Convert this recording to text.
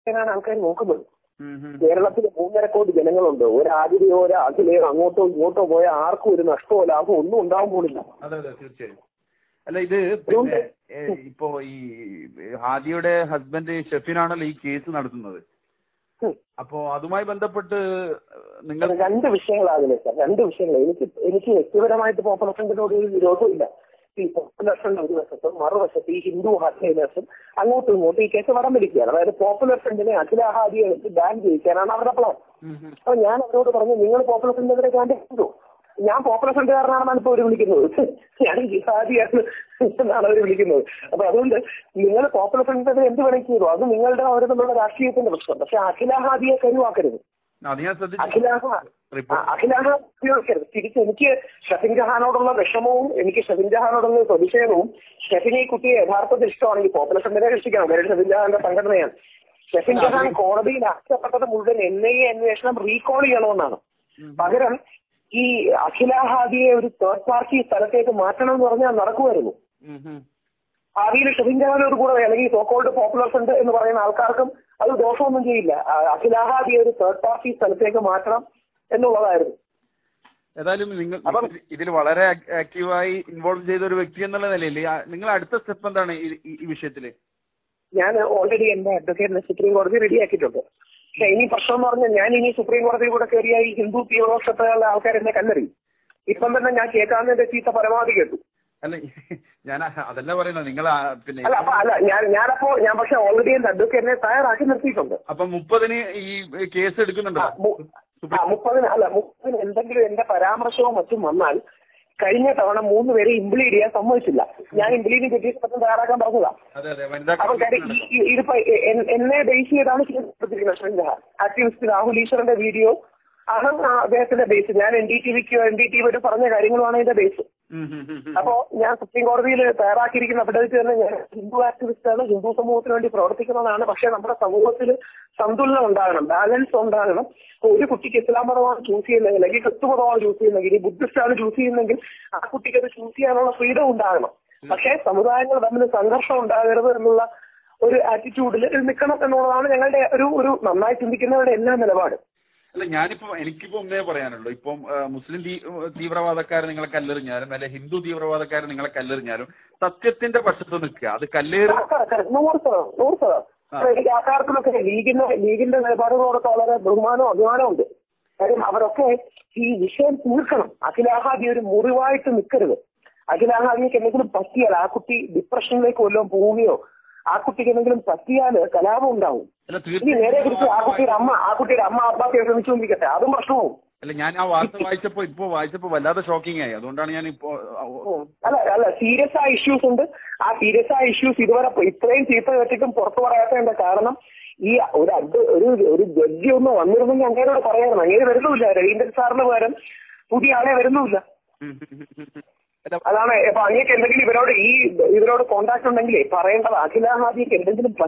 ാണ് ആൾക്കാർ നോക്കുന്നത് ഉം, ഉം. കേരളത്തിൽ മൂന്നര കോടി ജനങ്ങളുണ്ട് ഒരു ആതിരയോ ഒരു അഖിലയോ അങ്ങോട്ടോ ഇങ്ങോട്ടോ പോയ ആർക്കും ഒരു നഷ്ടമോ ലാഭമോ ഒന്നും ഉണ്ടാവാൻ പോണില്ല അതെ അതെ തീർച്ചയായും അല്ല ഇത് പിന്നെ ഏ, ഇപ്പോ ഈ ഹാദിയുടെ ഹസ്ബൻഡ് ഷെഫിനാണല്ലോ ഈ കേസ് നടത്തുന്നത് ഉം. അപ്പോ അതുമായി ബന്ധപ്പെട്ട് നിങ്ങൾ രണ്ട് വിഷയങ്ങളാണ് സാർ രണ്ട് വിഷയങ്ങൾ എനിക്ക് എനിക്ക് വ്യക്തിപരമായിട്ട് പോപ്പുലർ ഫ്രണ്ടിനോട് ഒരു വിരോധമില്ല ഈ പോപ്പുലർ ഫ്രണ്ട് ഒരു വശത്തും മറുവശത്ത് ഈ ഹിന്ദു ഹൈനേഴ്സും അങ്ങോട്ടും ഇങ്ങോട്ടും ഈ കേസ് വടം പിടിക്കുകയാണ് അതായത് പോപ്പുലർ ഫ്രണ്ടിനെ അഖിലാഹാദിയെ വെച്ച് ബാൻ ചെയ്യിക്കാനാണ് അവരുടെ പ്ലാൻ ഉം, ഉം. അപ്പൊ ഞാൻ അവരോട് പറഞ്ഞു നിങ്ങൾ പോപ്പുലർ ഫ്രണ്ടിനെതിരെ ക്യാൻഡിഡേറ്റ് ചെയ്തു ഞാൻ പോപ്പുലർ ഫ്രണ്ടുകാരനാണെന്നാണ് ഇപ്പോൾ അവർ വിളിക്കുന്നത് ഞാൻ ജിഹാദിയാണ് എന്നാണ് അവർ വിളിക്കുന്നത് അപ്പൊ അതുകൊണ്ട് നിങ്ങൾ പോപ്പുലർ ഫ്രണ്ടിനെതിരെ എന്ത് വേണമെങ്കിൽ ചെയ്തു അത് നിങ്ങളുടെ അവർ തമ്മിലുള്ള രാഷ്ട്രീയത്തിന്റെ പ്രശ്നം പക്ഷെ അഖിലാഹാദിയെ കരുവാക്കരുത് അത് ഞാൻ ശ്രദ്ധിച്ചു അഖിലാഹ ആ, അഖിലാഹ ഉപയോഗിക്കരുത് തിരിച്ച് എനിക്ക് ഷഫിൻ ജഹാനോടുള്ള വിഷമവും എനിക്ക് ഷഫിൻ ജഹാനോടുള്ള പ്രതിഷേധവും ഷഫിനെ ഈ കുട്ടിയെ യഥാർത്ഥത്തിൽ ഇഷ്ടമാണെങ്കിൽ പോപ്പുലർ ഫ്രണ്ടിനെ രക്ഷിക്കണം കാര്യം ഷഫിൻ ജഹാന്റെ സംഘടനയാണ് ഷഫിൻ ജഹാൻ കോടതിയിൽ ആവശ്യപ്പെട്ടത് മുഴുവൻ എൻ ഐ എ അന്വേഷണം റീകോൾ ചെയ്യണമെന്നാണ് പകരം ഈ അഖിലാഹാദിയെ ഒരു തേർഡ് പാർട്ടി സ്ഥലത്തേക്ക് മാറ്റണം എന്ന് പറഞ്ഞാൽ നടക്കുമായിരുന്നു ഉം, ഉം. ഭാവിയിൽ ഷഫിൻ ജഹാനോട് കൂടെ അല്ലെങ്കിൽ സോക്കോൾഡ് പോപ്പുലർ ഫ്രണ്ട് എന്ന് പറയുന്ന ആൾക്കാർക്കും അത് ദോഷമൊന്നും ചെയ്യില്ല ആ, അഖിലാഹാദിയെ ഒരു തേർഡ് പാർട്ടി സ്ഥലത്തേക്ക് മാറ്റണം എന്നുള്ളതായിരുന്നു ഏതായാലും നിങ്ങൾ അപ്പം- ഇതിൽ- ഇതിൽ വളരെ ആക്- ആക്റ്റീവായി ഇൻവോൾവ് ചെയ്ത ഒരു വ്യക്തി എന്നുള്ള നിലയിൽ ആ- നിങ്ങൾ അടുത്ത സ്റ്റെപ്പ് എന്താണ് ഈ- ഈ- ഈ വിഷയത്തില് ഞാൻ ഓൾറെഡി എന്റെ അഡ്വക്കേറ്റിനെ സുപ്രീം കോടതി റെഡിയാക്കിയിട്ടുണ്ട് പക്ഷെ ഇനി പ്രശ്നം എന്ന് പറഞ്ഞാൽ ഞാൻ ഇനി സുപ്രീം കോടതിയിൽ കൂടെ കയറിയ ഈ ഹിന്ദു തീവ്രപക്ഷത്തുള്ള ആൾക്കാർ എന്നെ കല്ലെറിയും ഇപ്പം തന്നെ ഞാൻ കേൾക്കാവുന്നതിന്റെ ചീത്ത പരമാവധി കേട്ടു അല്ല ഞാൻ അതല്ല പറയുന്നത് നിങ്ങൾ ആ, പിന്നെ അല്ല അപ്പൊ അല്ല ഞാൻ ഞാനപ്പോ ഞാൻ പക്ഷെ ഓൾറെഡി എന്റെ അഡ്വക്കേറ്റിനെ തയ്യാറാക്കി നിർത്തിയിട്ടുണ്ട് അപ്പൊ മുപ്പതിന് ഈ കേസ് എടുക്കുന്നുണ്ടോ ആ, മു- ആ, മുപ്പതിന് അല്ല മുപ്പതിന് എന്തെങ്കിലും എന്റെ പരാമർശവും മറ്റും വന്നാൽ കഴിഞ്ഞ തവണ മൂന്ന് പേരെ ഇംപ്ലീഡ് ചെയ്യാൻ സമ്മതിച്ചില്ല ഞാൻ ഇംപ്ലീഡ് കിട്ടിയിട്ട് പറ്റും തയ്യാറാക്കാൻ പറഞ്ഞതാ അതെ അതെ വനിതാ അപ്പൊ കാര്യം കമ്മീഷൻ ഈ- ഈ- ഇതിപ്പോ എ- എൻ- എന്നെ ബേസ് ചെയ്താണ് ചെയ്തിരിക്കുന്നത് ശ്രീജഹ ആക്ടിവിസ്റ്റ് രാഹുൽ ഈശ്വറിന്റെ വീഡിയോ ആണ് ആ അദ്ദേഹത്തിന്റെ ബേസ് ഞാൻ എൻ ഡി ടി വിക്ക് എൻ ഡി ടി വിയോട് പറഞ്ഞ കാര്യങ്ങളുമാണ് ഇതിന്റെ ബേസ് ഉം, ഉം, ഉം, ഉം. അപ്പോ ഞാൻ സുപ്രീം കോടതിയിൽ തയ്യാറാക്കിയിരിക്കുന്ന അഫിഡവിറ്റ് തന്നെ ഞാൻ ഹിന്ദു ആക്ടിവിസ്റ്റാണ് ഹിന്ദു സമൂഹത്തിന് വേണ്ടി പ്രവർത്തിക്കുന്നതാണ് പക്ഷേ നമ്മുടെ സമൂഹത്തിൽ സന്തുലനം ഉണ്ടാകണം ബാലൻസ് ഉണ്ടാകണം ഇപ്പൊ ഒരു കുട്ടിക്ക് ഇസ്ലാം മതമാണ് ചൂസ് ചെയ്യുന്നതെങ്കിൽ അല്ലെങ്കിൽ ക്രിസ്തു മതമാണ് ചൂസ് ചെയ്യുന്നതെങ്കിൽ ഈ ബുദ്ധിസ്റ്റ് ആണ് ചൂസ് ചെയ്യുന്നതെങ്കിൽ ആ കുട്ടിക്ക് അത് ചൂസ് ചെയ്യാനുള്ള ഫ്രീഡം ഉണ്ടാകണം പക്ഷേ സമുദായങ്ങൾ തമ്മിൽ സംഘർഷം ഉണ്ടാകരുത് എന്നുള്ള ഒരു ആറ്റിറ്റ്യൂഡിൽ നിൽക്കണം എന്നുള്ളതാണ് ഞങ്ങളുടെ ഒരു ഒരു നന്നായി ചിന്തിക്കുന്നവരുടെ എല്ലാ നിലപാട് അല്ല ഞാനിപ്പോ എനിക്കിപ്പോ ഒന്നേ പറയാനുള്ളൂ ഇപ്പം ആ, മുസ്ലിം തീ- തീവ്രവാദക്കാർ നിങ്ങളെ കല്ലെറിഞ്ഞാലും അല്ലെ ഹിന്ദു തീവ്രവാദക്കാർ നിങ്ങളെ കല്ലെറിഞ്ഞാലും സത്യത്തിന്റെ പക്ഷത്ത് നിൽക്കുക അത് കല്ലേറ് correct, correct. നൂറ് ശതമാനം നൂറ് ശതമാനം ആ. അപ്പൊ എനിക്ക് ആ കാര്യത്തിലൊക്കെ ലീഗിന്റെ ലീഗിന്റെ നിലപാടുകളോടൊക്കെ വളരെ ബഹുമാനവും അഭിമാനമുണ്ട് കാര്യം അവരൊക്കെ ഈ വിഷയം തീർക്കണം അഖിലാഹാദി ഒരു മുറിവായിട്ട് നിൽക്കരുത് അഖിലാഹാദിക്ക് എന്തെങ്കിലും പറ്റിയാൽ ആ കുട്ടി ഡിപ്രഷനിലേക്ക് വല്ലതും പോവുകയോ ആ കുട്ടിക്ക് എന്തെങ്കിലും പറ്റിയാൽ കലാപം ഉണ്ടാവും അല്ല ഇനി നേരെ കുറിച്ച് ആ കുട്ടിയുടെ അമ്മ ആ കുട്ടിയുടെ അമ്മ ആത്മഹത്യ ശ്രമിച്ചുകൊണ്ടിരിക്കട്ടെ അതും പ്രശ്നവും അല്ല ഞാൻ ആ വാർത്ത വായിച്ചപ്പോ ഇപ്പോ വായിച്ചപ്പോ വല്ലാതെ ഷോക്കിംഗ് ആയി അതുകൊണ്ടാണ് ഞാൻ ഇപ്പോ ഉം. അല്ല അല്ല സീരിയസ് ആയ ഇഷ്യൂസ് ഉണ്ട് ആ സീരിയസ് ആയ ഇഷ്യൂസ് ഇതുവരെ പൊ- ഇത്രയും ചീത്ത കേട്ടിട്ടും പുറത്തു പറയാത്തതിന്റെ കാരണം ഈ ഒരു അഡ് ഒരു ഒരു ജഡ്ജി ഒന്ന് വന്നിരുന്നെങ്കിൽ അങ്ങേരോട് പറയായിരുന്നു അങ്ങേര് വരുന്നുമില്ല രവീന്ദ്രൻ സാറിന് പകരം പുതിയ ആളെ വരുന്നുമില്ല അല്ല അതാണ് ഇപ്പൊ അങ്ങേക്ക് എന്തെങ്കിലും ഇവരോട് ഈ ഇവരോട് കോണ്ടാക്ട് ഉണ്ടെങ്കിലേ പറയേണ്ടത് അഖിലാഹാദിക്ക് എന്തെങ്കിലും